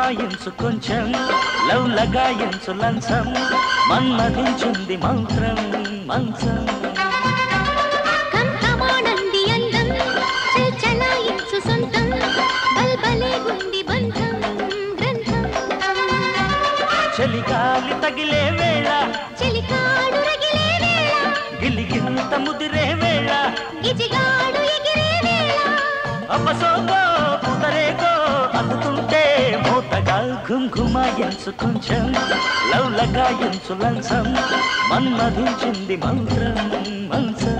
గుమాయించు కొంచెం లవ్ లగాయించు లంచం మన్మధించింది మంత్రం మంచం కంకమానంది అందం చలాయించు సొంతం బల్బలే గుండి బంధం గ్రంథం చలిగాలి తగిలే వేళ చెలికాడు రగిలే వేళ గిలిగింత ముదిరే వేళ గిజిగాడు ఎగిరే వేళ అపసోకో పుదరేకో అందుతుంటే మూతగా ఘుంఘుమాయించు కొంచెం లవ్ లగాయించు లంచం మన్మధించింది మంత్రం మంచం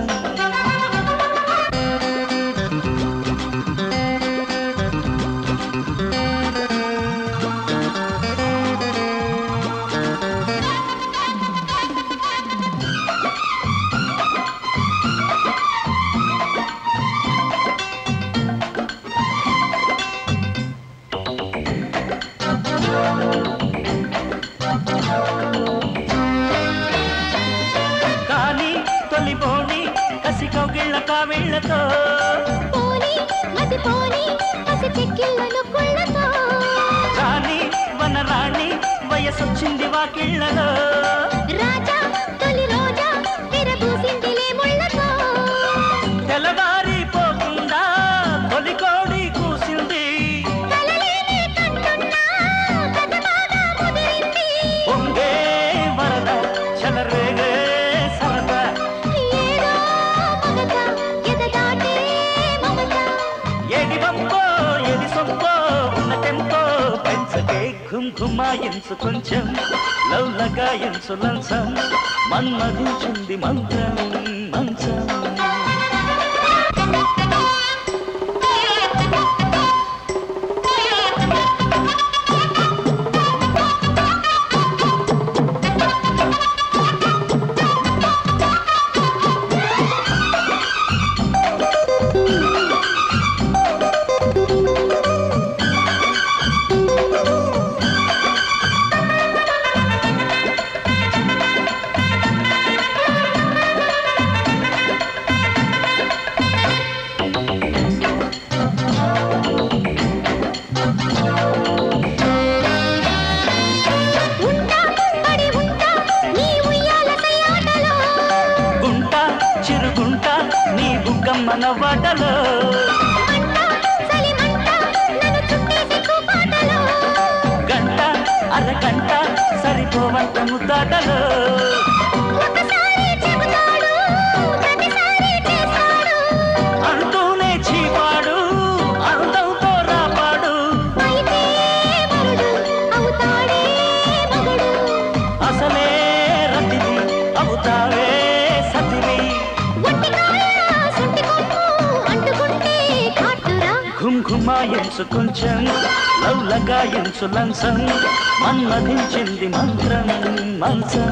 కానీ తొలిపోని కసి కౌగిళ్ళ కావిళ్ళతో పోని మతి పోని పసి చెక్కిళ్ళను కుళ్ళతో రాణి వనరాణి వయసొచ్చింది వాకిళ్ళలో రాజా తొలి రోజా విరబూసిందిలే ముళ్ళతో తెల్లవారిపోకుండా తొలి కోడి కూసింది కలలేని కన్నున్నా కథ బాగా ముదిరింది పొంగే వరద చలరేగే సరద ఏదో మగత ఎద దాటే మమత ఏది వంపో ఏది సొంపో ఉన్న టెంపో పెంచకే ఘుంఘుమాయించు కొంచెం లవ్ లగాయించు లంచం మన్మధించింది మంత్రం మంచం ఉంటా పడి ఉంటా నీ ఉయ్యాల సయ్యాటలో గుంట చిరుగుంట నీ బుగ్గమ్మ నవ్వాటలో మంట చలిమంట నన్ను చుట్టేసి కూపాటలో గంట అరగంట సరిపోవంత ముద్దాటలో ఒకసారి చెబుతాడు ప్రతిసారి చేస్తాడు అంటూనే చీపాడు అందంతో రాపాడు అయితే మరుడు అవుతాడే మగుడు అసలే రతివి అవుతావే సతివి ఒంటి కాళ్ళ సొంటి కొమ్ము అంటుకుంటే కాటురా ఘుంఘుమాయించు కొంచెం లవ్ లగాయించు లంచం మన్మధించింది మంత్రం మంచం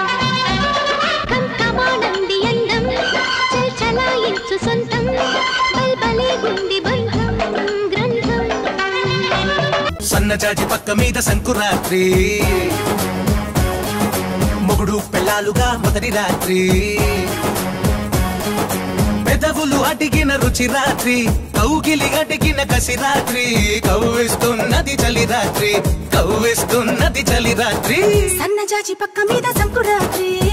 కంకమానంది అందం చల్ చలాయించు సొంతం బల్బలే గుండి బంధం గ్రంథం సన్నజాజి పక్క మీద సంకురాత్రి మొగుడు పెళ్ళాలుగా మొదటి రాత్రి పెదవులు అడిగిన రుచి రాత్రి కౌగిలి అడిగిన కసి రాత్రి కవ్విస్తున్నది చలి రాత్రి కవ్విస్తున్నది చలి రాత్రి సన్నజాజి పక్క మీద సంకురాత్రి